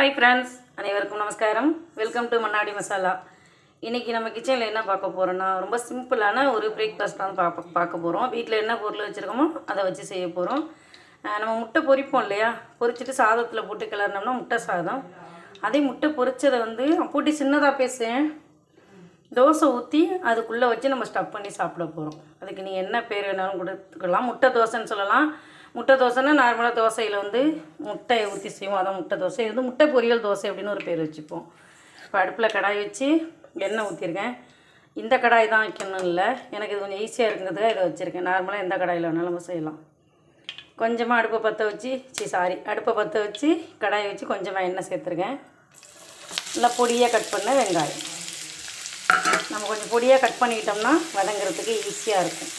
Hi friends அனைவருக்கும் நமஸ்காரம் welcome to Mannady masala இன்றைக்கி நம்ம கிச்சனில் என்ன பார்க்க போகிறோன்னா ரொம்ப சிம்பிளான ஒரு பிரேக்ஃபாஸ்ட் தான் பார்க்க பார்க்க போகிறோம் வீட்டில் என்ன பொருள் வச்சுருக்கோமோ அதை வச்சு செய்ய போகிறோம் நம்ம முட்டை பொரிப்போம் இல்லையா பொரிச்சிட்டு சாதத்தில் போட்டு கிளறினோம்னா முட்டை சாதம் அதே முட்டை பொரிச்சதை வந்து போட்டு சின்னதாக பேசுகிறேன் தோசை ஊற்றி அதுக்குள்ளே வச்சு நம்ம ஸ்டப் பண்ணி சாப்பிட போகிறோம் அதுக்கு நீ என்ன பேர் வேணாலும் கொடுத்துக்கலாம் முட்டை தோசைன்னு சொல்லலாம் முட்டை தோசைன்னா நார்மலாக தோசையில் வந்து முட்டையை ஊற்றி செய்வோம் அதான் முட்டை தோசை இது வந்து முட்டை பொரியல் தோசை அப்படின்னு ஒரு பேர் வச்சுப்போம் இப்போ அடுப்பில் கடாய் வச்சு எண்ணெய் ஊற்றிருக்கேன் இந்த கடாய் தான் வைக்கணும் இல்லை எனக்கு இது கொஞ்சம் ஈஸியாக இருக்குங்கிறதுக்காக இதை வச்சுருக்கேன் நார்மலாக எந்த கடாயில் வேணாலும் நம்ம செய்யலாம் கொஞ்சமாக அடுப்பை பற்ற வச்சு சி சாரி அடுப்பை பற்ற வச்சு கடாயை வச்சு கொஞ்சமாக எண்ணெய் சேர்த்துருக்கேன் நல்லா பொடியாக கட் பண்ண வெங்காயம் நம்ம கொஞ்சம் பொடியாக கட் பண்ணிக்கிட்டோம்னா வதங்குறதுக்கு ஈஸியாக இருக்கும்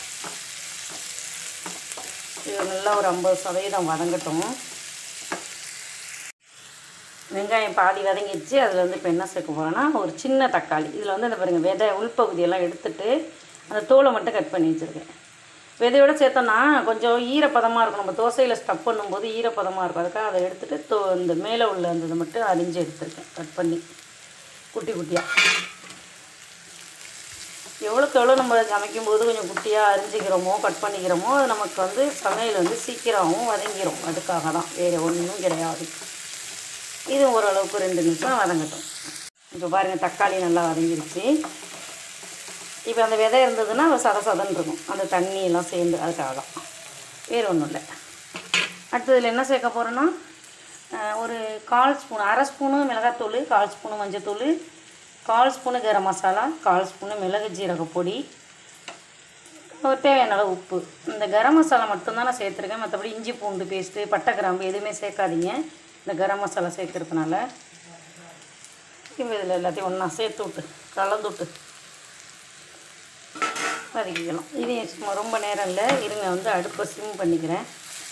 இது நல்லா ஒரு ஐம்பது சதவீதம் வதங்கட்டும் வெங்காயம் பாதி வதங்கிடுச்சு அதில் வந்து இப்போ என்ன சேர்க்க போகிறோன்னா ஒரு சின்ன தக்காளி இதில் வந்து இந்த பாருங்கள் விதை உள்பகுதியெல்லாம் எடுத்துட்டு அந்த தோலை மட்டும் கட் பண்ணி வச்சுருக்கேன் விதையோட சேர்த்தோன்னா கொஞ்சம் ஈரப்பதமாக இருக்கும் நம்ம தோசையில் ஸ்டப் பண்ணும்போது ஈரப்பதமாக இருக்கும் அதுக்காக அதை எடுத்துகிட்டு தோ இந்த மேலே உள்ள அந்த இதை மட்டும் அரிஞ்சு எடுத்துருக்கேன் கட் பண்ணி குட்டி குட்டியாக எவ்வளோக்கு எவ்வளோ நம்ம சமைக்கும்போது கொஞ்சம் குட்டியாக அரிஞ்சிக்கிறோமோ கட் பண்ணிக்கிறோமோ அது நமக்கு வந்து சமையல் வந்து சீக்கிரமாகவும் வதங்கிரும் அதுக்காக தான் வேறு ஒன்றும் கிடையாது இது ஓரளவுக்கு ரெண்டு நிமிஷம் வதங்கட்டும் இப்போ பாருங்கள் தக்காளி நல்லா வதங்கிருச்சு இப்போ அந்த விதை இருந்ததுன்னா அது சத சதன்னு இருக்கும் அந்த தண்ணி எல்லாம் சேர்ந்து அதுக்காக தான் வேறு ஒன்றும் இல்லை அடுத்ததில் என்ன சேர்க்க போகிறோன்னா ஒரு கால் ஸ்பூன் அரை ஸ்பூனு மிளகாத்தூள் கால் ஸ்பூனு மஞ்சத்தூள் கால் ஸ்பூனு கரம் மசாலா கால் ஸ்பூனு மிளகு ஜீரக பொடி ஒரு தேவையான அளவு உப்பு இந்த கரம் மசாலா மட்டும்தான் நான் சேர்த்துருக்கேன் மற்றபடி இஞ்சி பூண்டு பேஸ்ட்டு பட்டை கிராம்பு எதுவுமே சேர்க்காதீங்க இந்த கரம் மசாலா சேர்க்கறதுனால இப்போ இதில் எல்லாத்தையும் ஒன்றா சேர்த்து விட்டு கலந்து விட்டு வதக்கிக்கலாம் இது சும்மா ரொம்ப நேரம் இல்லை இருங்க வந்து அடுப்பை சிம் பண்ணிக்கிறேன்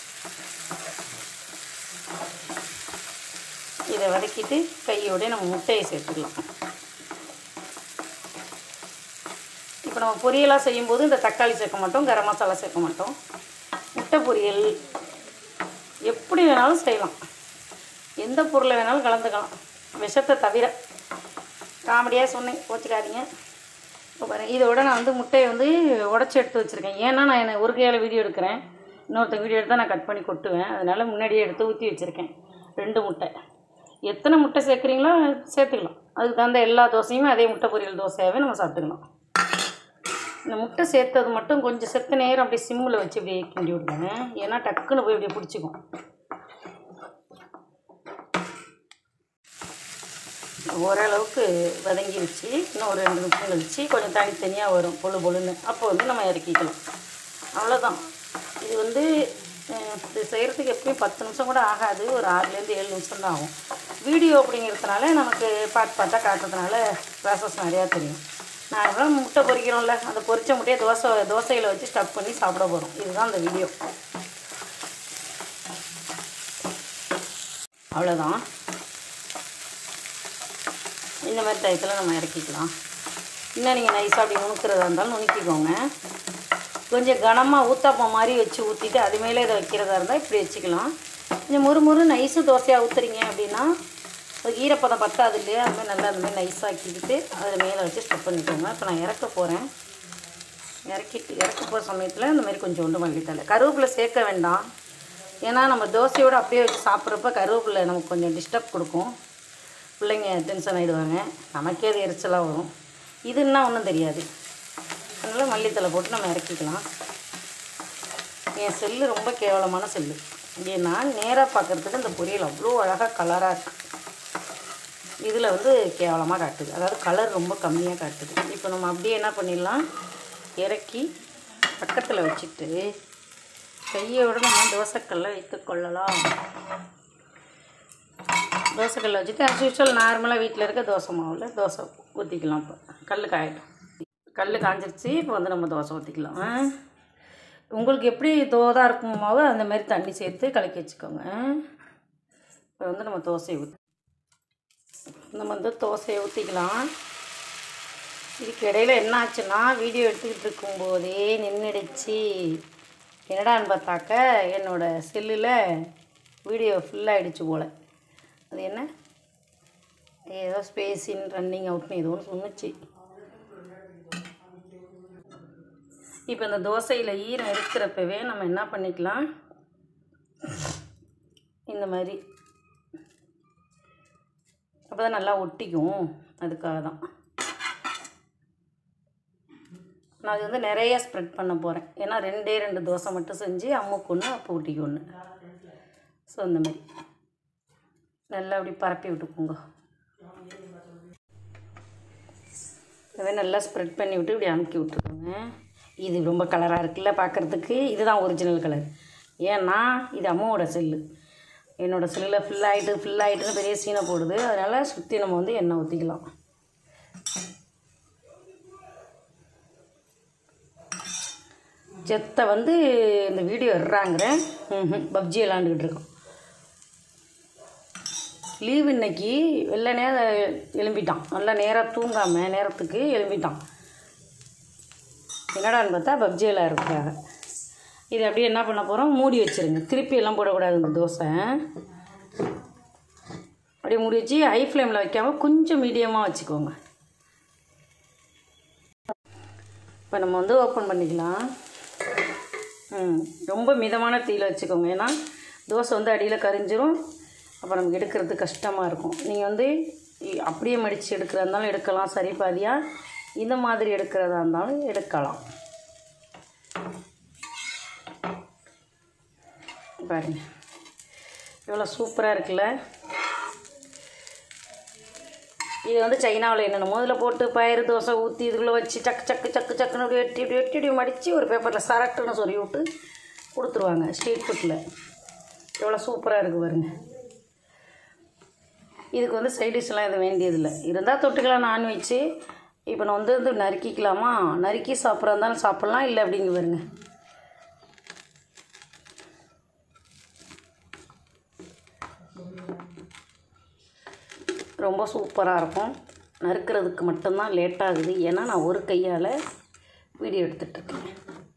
இதை வதக்கிட்டு கையோடய நம்ம முட்டையை சேர்த்துக்கலாம் இப்போ நம்ம பொரியலாக செய்யும்போது இந்த தக்காளி சேர்க்க மாட்டோம் கரம் மசாலா சேர்க்க மாட்டோம் முட்டை பொரியல் எப்படி வேணாலும் செய்யலாம் எந்த பொருளை வேணாலும் கலந்துக்கலாம் விஷத்தை தவிர காமெடியாக சொன்னேன் கோச்சிக்காதீங்க இப்போ பாருங்கள் இதோட நான் வந்து முட்டையை வந்து உடச்சி எடுத்து வச்சுருக்கேன் ஏன்னா நான் என்ன ஒரு கையால் வீடியோ எடுக்கிறேன் இன்னொருத்த வீடியோ எடுத்தால் நான் கட் பண்ணி கொட்டுவேன் அதனால் முன்னாடியே எடுத்து ஊற்றி வச்சுருக்கேன் ரெண்டு முட்டை எத்தனை முட்டை சேர்க்குறீங்களோ சேர்த்துக்கலாம் அதுக்கு தகுந்த எல்லா தோசையுமே அதே முட்டை பொரியல் தோசையாகவே நம்ம சாப்பிட்டுக்கலாம் இந்த முட்டை சேர்த்தது மட்டும் கொஞ்சம் செத்த நேரம் அப்படியே சிம்மில் வச்சு அப்படியே கிண்டி விடுங்க ஏன்னா டக்குன்னு போய் அப்படியே பிடிச்சிக்கும் ஓரளவுக்கு வதங்கிருச்சு இன்னும் ஒரு ரெண்டு நிமிஷம் கழிச்சு கொஞ்சம் தனித்தனியாக வரும் பொழு பொழுன்னு அப்போ வந்து நம்ம இறக்கிக்கலாம் அவ்வளோதான் இது வந்து அஹ், இது செய்கிறதுக்கு எப்பயும் பத்து நிமிஷம் கூட ஆகாது ஒரு ஆறுலேருந்து ஏழு நிமிஷம் தான் ஆகும் வீடியோ அப்படிங்கிறதுனால நமக்கு பார்த்து பார்த்தா காட்டுறதுனால ப்ராசஸ் நிறையா தெரியும் நார்மலாக முட்டை பொரிக்கிறோம்ல அந்த பொரிச்ச முட்டையை தோசை தோசையில் வச்சு ஸ்டப் பண்ணி சாப்பிட போகிறோம் இதுதான் அந்த வீடியோ அவ்வளோதான் இந்த மாதிரி டயத்தில் நம்ம இறக்கிக்கலாம் இன்னும் நீங்கள் நைஸாக அப்படி நுணுக்கிறதா இருந்தாலும் நுணுக்கிக்கோங்க கொஞ்சம் கனமாக ஊத்தாப்பம் மாதிரி வச்சு ஊற்றிட்டு அது மேலே இதை வைக்கிறதா இருந்தால் இப்படி வச்சுக்கலாம் கொஞ்சம் முறு முறு நைஸு தோசையாக ஊற்றுறீங்க அப்படின்னா அதுக்கு ஈரப்பதம் பத்தாது இல்லையா அது மாதிரி நல்லா அந்த மாதிரி நைஸாக்கிக்கிட்டு அதில் மேலே வச்சு ஸ்டப் பண்ணிக்கோங்க இப்போ நான் இறக்க போகிறேன் இறக்கிட்டு இறக்க போகிற சமயத்தில் இந்த மாதிரி கொஞ்சோண்டு மல்லித்தலை கருவேப்பிலை சேர்க்க வேண்டாம் ஏன்னா நம்ம தோசையோடு அப்படியே வச்சு சாப்பிட்றப்ப கருவேப்பிலை நமக்கு கொஞ்சம் டிஸ்டர்ப் கொடுக்கும் பிள்ளைங்க டென்ஷன் ஆகிடுவாங்க நமக்கே அது எரிச்சலாக வரும் இதுன்னா ஒன்றும் தெரியாது அதனால் மல்லித்தலை போட்டு நம்ம இறக்கிக்கலாம் என் செல்லு ரொம்ப கேவலமான செல்லு ஏன்னா நேராக பார்க்குறதுக்கு இந்த பொரியல் அவ்வளோ அழகாக கலராக இருக்குது இதில் வந்து கேவலமாக காட்டுது அதாவது கலர் ரொம்ப கம்மியாக காட்டுது இப்போ நம்ம அப்படியே என்ன பண்ணிடலாம் இறக்கி பக்கத்தில் வச்சுட்டு கையோடு நம்ம தோசைக்கல்ல வைத்து கொள்ளலாம் தோசைக்கல்ல வச்சுட்டு as usual நார்மலாக வீட்டில் இருக்க தோசை மாவில் தோசை ஊற்றிக்கலாம் இப்போ கல் காயட்டும் கல் காஞ்சிருச்சு இப்போ வந்து நம்ம தோசை ஊற்றிக்கலாம் ஆ? உங்களுக்கு எப்படி தோதாக இருக்கும் மாவு அந்த மாதிரி தண்ணி சேர்த்து கலக்கி வச்சுக்கோங்க ஆ? இப்போ வந்து நம்ம தோசையை ஊற்றி நம்ம வந்து தோசையை ஊற்றிக்கலாம் இதுக்கு இடையில என்ன ஆச்சுன்னா வீடியோ எடுத்துக்கிட்டு இருக்கும்போதே நின்றுடுச்சு என்னடான்னு பார்த்தாக்க என்னோடய செல்லில் வீடியோ ஃபுல்லாகிடுச்சு போல் அது என்ன ஏதோ ஸ்பேஸ் இன் ரன்னிங் அவுட்னு ஏதோ ஒன்று சொன்னுச்சு இப்போ இந்த தோசையில் ஈரம் இருக்கிறப்பவே நம்ம என்ன பண்ணிக்கலாம் இந்த மாதிரி அப்போ தான் நல்லா ஒட்டிக்கும் அதுக்காக தான் நான் அது வந்து நிறைய ஸ்ப்ரெட் பண்ண போகிறேன் ஏன்னா ரெண்டே ரெண்டு தோசை மட்டும் செஞ்சு அம்முக்கு ஒன்று அப்போ ஊட்டிக்கு ஒன்று ஸோ இந்த மாதிரி நல்லா அப்படி பரப்பி விட்டுக்கோங்க இதை நல்லா ஸ்ப்ரெட் பண்ணி விட்டு இப்படி அமுக்கி விட்டுருக்கோங்க இது ரொம்ப கலராக இருக்குல்ல பார்க்குறதுக்கு இதுதான் ஒரிஜினல் கலர் ஏன்னா இது அம்மாவோட செல்லு என்னோடய செல்லில் ஃபில் ஆகிட்டு ஃபில் ஆகிட்டுன்னு பெரிய சீனை போடுது அதனால் சுற்றி நம்ம வந்து எண்ணெய் ஊற்றிக்கலாம் செத்தை வந்து இந்த வீடியோ எடுறாங்கிறேன் பப்ஜி விளாண்டுக்கிட்டு இருக்கோம் லீவ் இன்னைக்கு வெள்ளை நேரம் எழும்பிட்டான் நல்லா நேராக தூங்காமல் நேரத்துக்கு எழும்பிட்டான் என்னடான்னு பார்த்தா பப்ஜி விளையாடுறதுக்காக இது அப்படியே என்ன பண்ண போகிறோம் மூடி வச்சுருங்க திருப்பி எல்லாம் போடக்கூடாது இந்த தோசை அப்படியே மூடி வச்சு ஹை ஃப்ளேமில் வைக்காமல் கொஞ்சம் மீடியமாக வச்சுக்கோங்க இப்போ நம்ம வந்து ஓப்பன் பண்ணிக்கலாம் ம் ரொம்ப மிதமான தீயில் வச்சுக்கோங்க ஏன்னா தோசை வந்து அடியில் கரிஞ்சிரும் அப்போ நமக்கு எடுக்கிறது கஷ்டமாக இருக்கும் நீங்கள் வந்து இ- அப்படியே மடித்து எடுக்கிறதா இருந்தாலும் எடுக்கலாம் சரி பாதியாக இந்த மாதிரி எடுக்கிறதா இருந்தாலும் எடுக்கலாம் பாருங்க எவ்வளோ சூப்பராக இருக்குல்ல இது வந்து சைனாவில் என்னென்னமோ இதில் போட்டு பயிறு தோசை ஊற்றி இதுக்குள்ளே வச்சு சக்கு சக்கு சக்கு சக்குன்னு அப்படி வெட்டி இப்படி வெட்டி இப்படி மடித்து ஒரு பேப்பரில் சரட்டுன்னு சொல்லி விட்டு கொடுத்துருவாங்க ஸ்ட்ரீட் ஃபுட்டில் எவ்வளோ சூப்பராக இருக்குது பாருங்க இதுக்கு வந்து சைட் டிஷ்லாம் எதுவும் வேண்டியதில்லை இருந்தால் தொட்டுக்கலாம் நான்வெஜ்ஜு இப்போ நான் வந்து வந்து நறுக்கிக்கலாமா நறுக்கி சாப்பிட்றா இருந்தாலும் சாப்பிட்லாம் இல்லை அப்படிங்க பாருங்க ரொம்ப சூப்பராக இருக்கும் நறுக்கிறதுக்கு மட்டும்தான் லேட் ஆகுது ஏன்னா நான் ஒரு கையால் வீடியோ எடுத்துட்ருக்கேன்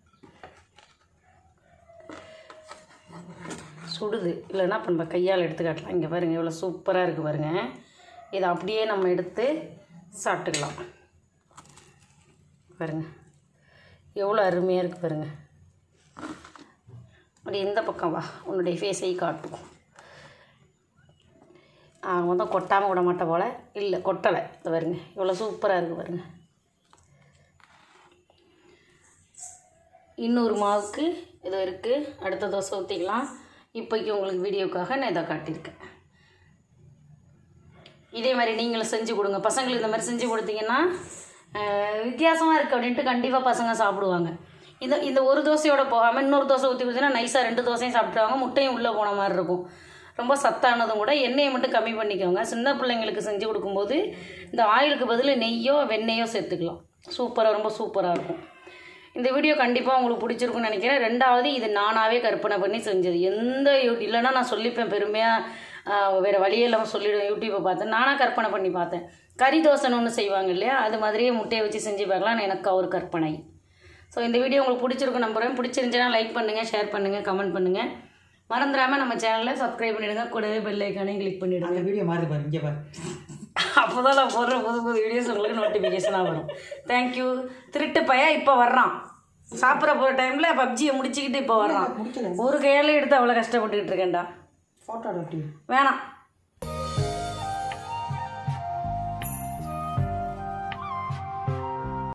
சுடுது இல்லைன்னா இப்போ நம்ம கையால் எடுத்து காட்டலாம் இங்கே பாருங்கள் எவ்வளோ சூப்பராக இருக்குது பாருங்கள் இதை அப்படியே நம்ம எடுத்து சாப்பிட்டுக்கலாம் பாருங்கள் எவ்வளோ அருமையாக இருக்குது பாருங்கள் அப்படி இந்த பக்கம் வா உன்னுடைய ஃபேஸை காட்டும் அவங்க வந்து கொட்டாமல் விட மாட்டேன் போல் இல்லை கொட்டலை இது பாருங்க இவ்வளோ சூப்பராக இருக்குது பாருங்க இன்னொரு மாவுக்கு இது இருக்குது அடுத்த தோசை ஊற்றிக்கலாம் இப்போக்கி உங்களுக்கு வீடியோக்காக நான் இதை காட்டியிருக்கேன் இதே மாதிரி நீங்களும் செஞ்சு கொடுங்க பசங்களுக்கு இந்த மாதிரி செஞ்சு கொடுத்தீங்கன்னா வித்தியாசமாக இருக்குது அப்படின்ட்டு கண்டிப்பாக பசங்க சாப்பிடுவாங்க இந்த இந்த ஒரு தோசையோட போகாமல் இன்னொரு தோசை ஊற்றி கொடுத்தீங்கன்னா நைஸாக ரெண்டு தோசையும் சாப்பிட்ருவாங்க முட்டையும் உள்ளே போன மாதிரி இருக்கும் ரொம்ப சத்தானதும் கூட எண்ணெயை மட்டும் கம்மி பண்ணிக்கோங்க சின்ன பிள்ளைங்களுக்கு செஞ்சு கொடுக்கும்போது இந்த ஆயிலுக்கு பதில் நெய்யோ வெண்ணெயோ சேர்த்துக்கலாம் சூப்பராக ரொம்ப சூப்பராக இருக்கும் இந்த வீடியோ கண்டிப்பாக உங்களுக்கு பிடிச்சிருக்கும்னு நினைக்கிறேன் ரெண்டாவது இது நானாகவே கற்பனை பண்ணி செஞ்சது எந்த யூ இல்லைன்னா நான் சொல்லிப்பேன் பெருமையாக வேறு வழியே இல்லாமல் சொல்லிடுவேன் யூடியூப்பை பார்த்தேன் நானாக கற்பனை பண்ணி பார்த்தேன் கறி தோசைன்னு ஒன்று செய்வாங்க இல்லையா அது மாதிரியே முட்டையை வச்சு செஞ்சு பார்க்கலாம் எனக்கு ஒரு கற்பனை ஸோ இந்த வீடியோ உங்களுக்கு பிடிச்சிருக்கும் நம்புறேன் பிடிச்சிருந்துச்சுன்னா லைக் பண்ணுங்கள் ஷேர் பண்ணுங்கள் கமெண்ட் பண்ணுங்கள் மறந்துடாமல் நம்ம சேனலை சப்ஸ்கிரைப் பண்ணிவிடுங்க கூடவே பெல் ஐக்கானையும் கிளிக் பண்ணிவிடுங்க அந்த வீடியோ மாறுது பாரு இங்கே பாரு அப்போ தான் நான் போடுற புது புது வீடியோஸ் உங்களுக்கு நோட்டிஃபிகேஷனாக வரும் தேங்க்யூ திருட்டு பையன் இப்போ வர்றான் சாப்பிட போகிற டைமில் பப்ஜியை முடிச்சுக்கிட்டு இப்போ வர்றான் ஒரு கையால் எடுத்து அவ்வளோ கஷ்டப்பட்டுக்கிட்டு இருக்கேன்டா ஃபோட்டோ அப்படி வேணாம்